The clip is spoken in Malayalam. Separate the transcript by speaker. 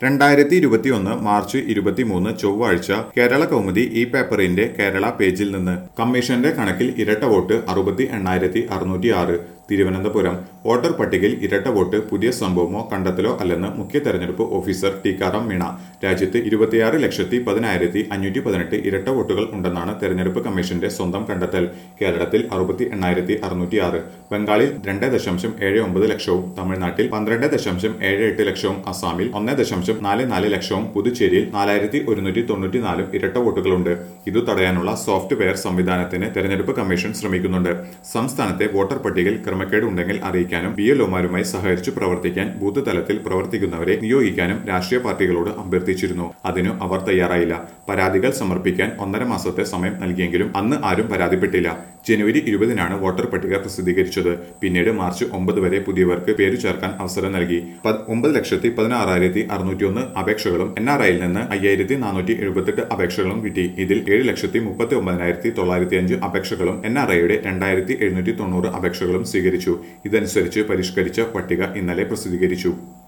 Speaker 1: രണ്ടായിരത്തി ഇരുപത്തിയൊന്ന് മാർച്ച് ഇരുപത്തിമൂന്ന് ചൊവ്വാഴ്ച കേരള കൗമുദി ഈ പേപ്പറിന്റെ കേരള പേജിൽ നിന്ന് കമ്മീഷന്റെ കണക്കിൽ ഇരട്ട വോട്ട് അറുപത്തി എണ്ണായിരത്തി അറുന്നൂറ്റി ആറ് തിരുവനന്തപുരം വോട്ടർ പട്ടികയിൽ ഇരട്ട വോട്ട് പുതിയ സംഭവമോ കണ്ടെത്തലോ അല്ലെന്ന് മുഖ്യ തെരഞ്ഞെടുപ്പ് ഓഫീസർ ടിക്കാറാം മീണ രാജ്യത്ത് ഇരുപത്തിയാറ് ലക്ഷത്തി പതിനായിരത്തി അഞ്ഞൂറ്റി പതിനെട്ട് ഇരട്ട വോട്ടുകൾ ഉണ്ടെന്നാണ് തെരഞ്ഞെടുപ്പ് കമ്മീഷന്റെ സ്വന്തം കണ്ടെത്തൽ കേരളത്തിൽ അറുപത്തി എണ്ണായിരത്തി അറുന്നൂറ്റി ആറ് ബംഗാളിൽ രണ്ട് ദശാംശം ഏഴ് ഒമ്പത് ലക്ഷവും തമിഴ്നാട്ടിൽ പന്ത്രണ്ട് ദശാംശം ഏഴ് എട്ട് ലക്ഷവും അസാമിൽ ഒന്ന് ദശാംശം നാല് നാല് ലക്ഷവും പുതുച്ചേരിയിൽ നാലായിരത്തി ഒരുന്നൂറ്റി തൊണ്ണൂറ്റി നാലും ഇരട്ട വോട്ടുകളുണ്ട് ഇത് തടയാനുള്ള സോഫ്റ്റ്വെയർ സംവിധാനത്തിന് തെരഞ്ഞെടുപ്പ് കമ്മീഷൻ ശ്രമിക്കുന്നുണ്ട് സംസ്ഥാനത്തെ വോട്ടർ പട്ടികയിൽ ക്രമക്കേട് ഉണ്ടെങ്കിൽ അറിയിക്കാനും ബി എൽഒമാരുമായി സഹകരിച്ചു പ്രവർത്തിക്കാൻ ബൂത്ത് തലത്തിൽ പ്രവർത്തിക്കുന്നവരെ നിയോഗിക്കാനും രാഷ്ട്രീയ പാർട്ടികളോട് അഭ്യർത്ഥിച്ചിരുന്നു അതിനു അവർ തയ്യാറായില്ല പരാതികൾ സമർപ്പിക്കാൻ ഒന്നര മാസത്തെ സമയം നൽകിയെങ്കിലും അന്ന് ആരും പരാതിപ്പെട്ടില്ല ജനുവരി ഇരുപതിനാണ് വോട്ടർ പട്ടിക പ്രസിദ്ധീകരിച്ചത് പിന്നീട് മാർച്ച് ഒമ്പത് വരെ പുതിയവർക്ക് പേരു ചേർക്കാൻ അവസരം നൽകി പ- ഒമ്പത് ലക്ഷത്തി പതിനാറായിരത്തി അറുന്നൂറ്റിയൊന്ന് അപേക്ഷകളും എൻ ആർ ഐയിൽ നിന്ന് അയ്യായിരത്തി നാനൂറ്റി എഴുപത്തെട്ട് അപേക്ഷകളും കിട്ടി ഇതിൽ ഏഴ് ലക്ഷത്തി മുപ്പത്തി ഒമ്പതിനായിരത്തി തൊള്ളായിരത്തി അഞ്ച് അപേക്ഷകളും എൻ ആർ ഐയുടെ രണ്ടായിരത്തി എഴുന്നൂറ്റി തൊണ്ണൂറ് അപേക്ഷകളും സ്വീകരിച്ചു ഇതനുസരിച്ച് പരിഷ്കരിച്ച പട്ടിക ഇന്നലെ പ്രസിദ്ധീകരിച്ചു